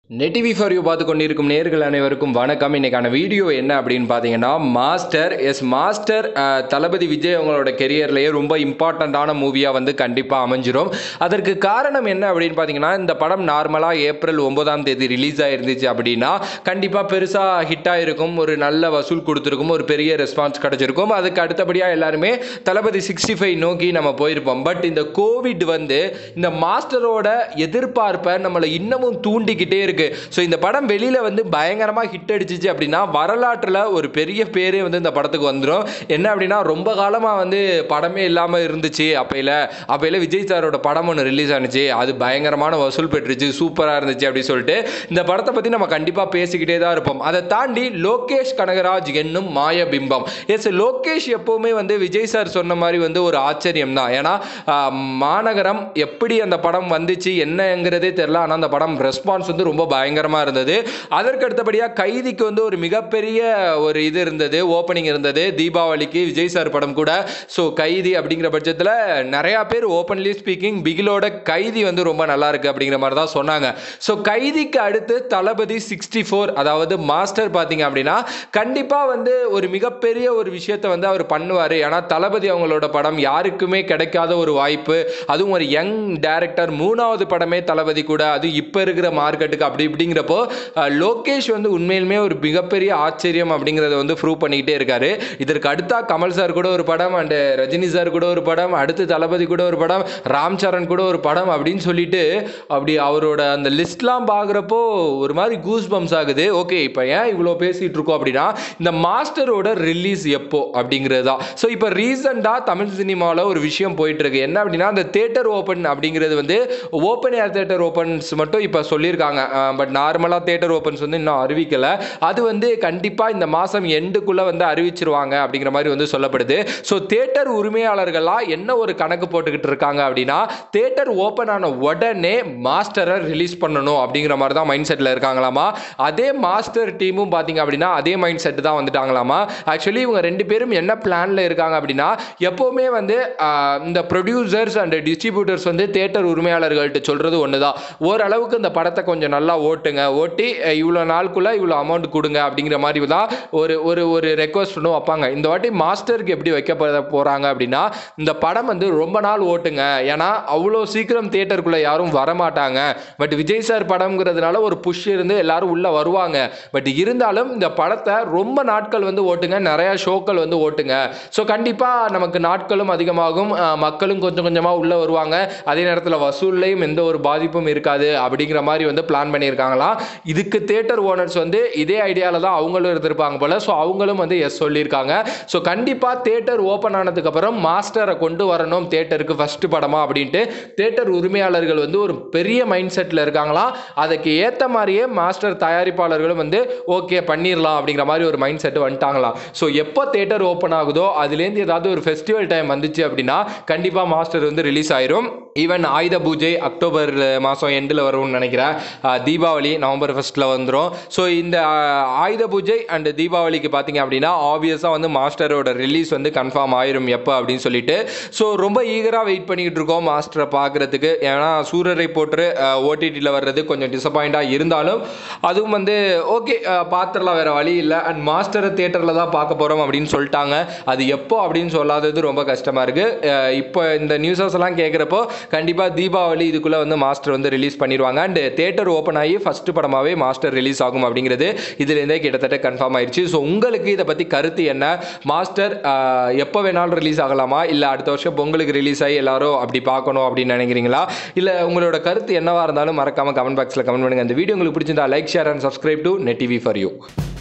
Net TV for you பார்த்து கொண்டிருக்கும் நேர்கள் அனைவருக்கும் வணக்கம் இன்னைக்கான வீடியோ என்ன அப்படின்னு பார்த்தீங்கன்னா மாஸ்டர் எஸ் மாஸ்டர் அஹ், தளபதி விஜய் அவங்களோட கெரியர்லேயே ரொம்ப இம்பார்ட்டண்ட்டான மூவியாக வந்து கண்டிப்பாக அமைஞ்சிரும் அதற்கு காரணம் என்ன அப்படின்னு பார்த்தீங்கன்னா இந்த படம் நார்மலாக ஏப்ரல் ஒன்பதாம் தேதி ரிலீஸ் ஆயிருந்துச்சு அப்படின்னா கண்டிப்பாக பெருசாக ஹிட் ஆயிருக்கும் ஒரு நல்ல வசூல் கொடுத்துருக்கும் ஒரு பெரிய ரெஸ்பான்ஸ் கிடைச்சிருக்கும் அதுக்கு அடுத்தபடியாக எல்லாருமே தளபதி சிக்ஸ்டி ஃபைவ் நோக்கி நம்ம போயிருப்போம் பட் இந்த கோவிட் வந்து இந்த மாஸ்டரோட எதிர்பார்ப்பை நம்மளை இன்னமும் தூண்டிக்கிட்டே இருக்கு ஸோ இந்த படம் வெளியில வந்து பயங்கரமா ஹிட் அடிச்சிச்சு அப்படின்னா வரலாற்றில் ஒரு பெரிய பேரே வந்து இந்த படத்துக்கு வந்துடும் என்ன அப்படின்னா ரொம்ப காலமா வந்து படமே இல்லாம இருந்துச்சு அப்பையில அப்பையில விஜய் சாரோட படம் ஒன்று ரிலீஸ் ஆனிச்சு அது பயங்கரமான வசூல் பெற்றுச்சு சூப்பரா இருந்துச்சு அப்படின்னு சொல்லிட்டு இந்த படத்தை பத்தி நம்ம கண்டிப்பா பேசிக்கிட்டே தான் இருப்போம் அதை தாண்டி லோகேஷ் கனகராஜ் என்னும் மாய பிம்பம் எஸ் லோகேஷ் எப்பவுமே வந்து விஜய் சார் சொன்ன மாதிரி வந்து ஒரு ஆச்சரியம் தான் ஏன்னா ஆஹ், மாநகரம் எப்படி அந்த படம் வந்துச்சு என்னங்கிறதே தெரியல ஆனால் அந்த படம் ரெஸ்பான்ஸ் வந்து ரொம்ப பயங்கரமாக இருந்தது அதற்கு அடுத்தபடியாக கைதிக்கு வந்து ஒரு மிகப்பெரிய ஒரு இது இருந்தது ஓப்பனிங் இருந்தது தீபாவளிக்கு விஜய் சார் படம் கூட ஸோ கைதி அப்படிங்கிற பட்சத்தில் நிறையா பேர் ஓப்பன்லி ஸ்பீக்கிங் பிகிலோட கைதி வந்து ரொம்ப நல்லா இருக்கு அப்படிங்கிற மாதிரி தான் சொன்னாங்க ஸோ கைதிக்கு அடுத்து தளபதி சிக்ஸ்டி ஃபோர் அதாவது மாஸ்டர் பார்த்தீங்க அப்படின்னா கண்டிப்பாக வந்து ஒரு மிகப்பெரிய ஒரு விஷயத்தை வந்து அவர் பண்ணுவார் ஏன்னா தளபதி அவங்களோட படம் யாருக்குமே கிடைக்காத ஒரு வாய்ப்பு அதுவும் ஒரு யங் டைரக்டர் மூணாவது படமே தளபதி கூட அது இப்போ இருக்கிற மார்க்கெட்டுக்கு அப்படி இப்படிங்கிறப்போ அஹ், லோகேஷ் வந்து உண்மையிலுமே ஒரு மிகப்பெரிய ஆச்சரியம் அப்படிங்கிறத வந்து ப்ரூவ் பண்ணிக்கிட்டே இருக்காரு இதற்கு அடுத்தா கமல் சார் கூட ஒரு படம் அண்ட் ரஜினி சார் கூட ஒரு படம் அடுத்து தளபதி கூட ஒரு படம் ராம் சரண் கூட ஒரு படம் அப்படின்னு சொல்லிட்டு அப்படி அவரோட அந்த லிஸ்ட்லாம் பார்க்குறப்போ ஒரு மாதிரி கூஸ் பம்ஸ் ஆகுது ஓகே இப்போ ஏன் இவ்வளோ பேசிகிட்டு இருக்கோம் அப்படின்னா இந்த மாஸ்டரோட ரிலீஸ் எப்போ அப்படிங்கிறது தான் ஸோ இப்போ ரீசெண்டாக தமிழ் சினிமாவில் ஒரு விஷயம் போயிட்டு இருக்கு என்ன அப்படின்னா அந்த தேட்டர் ஓப்பன் அப்படிங்கிறது வந்து ஓப்பன் ஏர் தேட்டர் ஓப்பன்ஸ் மட்டும் இப்போ சொல்லியிருக்காங்க பட் நார்மலாக தேட்டர் ஓப்பன்ஸ் வந்து இன்னும் அறிவிக்கலை அது வந்து கண்டிப்பாக இந்த மாதம் எண்டுக்குள்ளே வந்து அறிவிச்சிருவாங்க அப்படிங்கிற மாதிரி வந்து சொல்லப்படுது ஸோ தேட்டர் உரிமையாளர்கள்லாம் என்ன ஒரு கணக்கு போட்டுக்கிட்டு இருக்காங்க அப்படின்னா தேட்டர் ஓப்பன் ஆன உடனே மாஸ்டரை ரிலீஸ் பண்ணணும் அப்படிங்கிற மாதிரி தான் மைண்ட் செட்டில் இருக்காங்களாமா அதே மாஸ்டர் டீமும் பார்த்தீங்க அப்படின்னா அதே மைண்ட் செட் தான் வந்துட்டாங்களாமா ஆக்சுவலி இவங்க ரெண்டு பேரும் என்ன பிளானில் இருக்காங்க அப்படின்னா எப்போவுமே வந்து ஆஹ், இந்த ப்ரொடியூசர்ஸ் அண்ட் டிஸ்ட்ரிபியூட்டர்ஸ் வந்து தேட்டர் உரிமையாளர்கள்ட்ட சொல்கிறது ஒன்று தான் ஓரளவுக்கு இந்த படத்தை கொஞ்சம் நல்லா ஓட்டுங்க ஓட்டி அஹ், இவ்வளோ நாளுக்குள்ளே இவ்வளோ அமௌண்ட் கொடுங்க அப்படிங்கிற மாதிரி தான் ஒரு ஒரு ஒரு ரெக்வஸ்ட் ஒன்று வைப்பாங்க இந்த வாட்டி மாஸ்டருக்கு எப்படி வைக்க போகிறாங்க அப்படின்னா இந்த படம் வந்து ரொம்ப நாள் ஓட்டுங்க ஏன்னா அவ்வளோ சீக்கிரம் தேட்டருக்குள்ளே யாரும் வரமாட்டாங்க பட் விஜய் சார் படம்ங்கிறதுனால ஒரு புஷ் இருந்து எல்லாரும் உள்ளே வருவாங்க பட் இருந்தாலும் இந்த படத்தை ரொம்ப நாட்கள் வந்து ஓட்டுங்க நிறையா ஷோக்கள் வந்து ஓட்டுங்க ஸோ கண்டிப்பாக நமக்கு நாட்களும் அதிகமாகும் அஹ், மக்களும் கொஞ்சம் கொஞ்சமாக உள்ளே வருவாங்க அதே நேரத்தில் வசூல்லையும் எந்த ஒரு பாதிப்பும் இருக்காது அப்படிங்கிற மாதிரி வந்து பிளான் பண்ணியிருக்காங்களாம் இதுக்கு தேட்டர் ஓனர்ஸ் வந்து இதே ஐடியாவில் தான் அவங்களும் இருந்திருப்பாங்க போல ஸோ அவங்களும் வந்து எஸ் சொல்லியிருக்காங்க ஸோ கண்டிப்பாக தேட்டர் ஓப்பன் ஆனதுக்கப்புறம் மாஸ்டரை கொண்டு வரணும் தேட்டருக்கு ஃபர்ஸ்ட் படமா அப்படின்ட்டு தேட்டர் உரிமையாளர்கள் வந்து ஒரு பெரிய மைண்ட் செட்டில் இருக்காங்களாம் அதுக்கு ஏற்ற மாதிரியே மாஸ்டர் தயாரிப்பாளர்களும் வந்து ஓகே பண்ணிடலாம் அப்படிங்கிற மாதிரி ஒரு மைண்ட் செட் வந்துட்டாங்களாம் ஸோ எப்போ தேட்டர் ஓப்பன் ஆகுதோ அதுலேருந்து ஏதாவது ஒரு ஃபெஸ்டிவல் டைம் வந்துச்சு அப்படின்னா கண்டிப்பாக மாஸ்டர் வந்து ரிலீஸ் ஆயிரும் ஈவன் ஆயுத பூஜை அக்டோபர் மாதம் எண்டில் வரும்னு நினைக்கிறேன் அஹ் தீபாவளி நவம்பர் ஃபர்ஸ்ட்டில் வந்துடும் ஸோ இந்த அஹ், ஆயுத பூஜை அண்ட் தீபாவளிக்கு பார்த்தீங்க அப்படின்னா ஆப்வியஸாக வந்து மாஸ்டரோட ரிலீஸ் வந்து கன்ஃபார்ம் ஆயிரும் எப்போ அப்படின்னு சொல்லிட்டு ஸோ ரொம்ப ஈகராக வெயிட் பண்ணிக்கிட்டு இருக்கோம் மாஸ்டரை பார்க்குறதுக்கு ஏன்னா சூரரை போட்டு ஓடிடியில் வர்றது கொஞ்சம் டிசப்பாயிண்டாக இருந்தாலும் அதுவும் வந்து ஓகே பார்த்துடலாம் வேறு வழி இல்லை அண்ட் மாஸ்டரை தேட்டரில் தான் பார்க்க போகிறோம் அப்படின்னு சொல்லிட்டாங்க அது எப்போ அப்படின்னு சொல்லாதது ரொம்ப கஷ்டமாக இருக்குது இப்போ இந்த நியூஸஸ் எல்லாம் கேட்குறப்போ கண்டிப்பாக தீபாவளி இதுக்குள்ளே வந்து மாஸ்டர் வந்து ரிலீஸ் பண்ணிடுவாங்க அண்ட் தேட்டர் ஓப்பன் ஆகி ஃபஸ்ட்டு படமாகவே மாஸ்டர் ரிலீஸ் ஆகும் அப்படிங்கிறது இதுலேருந்தே கிட்டத்தட்ட கன்ஃபார்ம் ஆயிடுச்சு ஸோ உங்களுக்கு இதை பற்றி கருத்து என்ன மாஸ்டர் ஆஹ், எப்போ வேணாலும் ரிலீஸ் ஆகலாமா இல்லை அடுத்த வருஷம் பொங்கலுக்கு ரிலீஸ் ஆகி எல்லாரும் அப்படி பார்க்கணும் அப்படின்னு நினைக்கிறீங்களா இல்லை உங்களோட கருத்து என்னவா இருந்தாலும் மறக்காமல் கமெண்ட் பாக்ஸில் கமெண்ட் பண்ணுங்கள் இந்த வீடியோ உங்களுக்கு பிடிச்சிருந்தா like share and subscribe to Net TV for you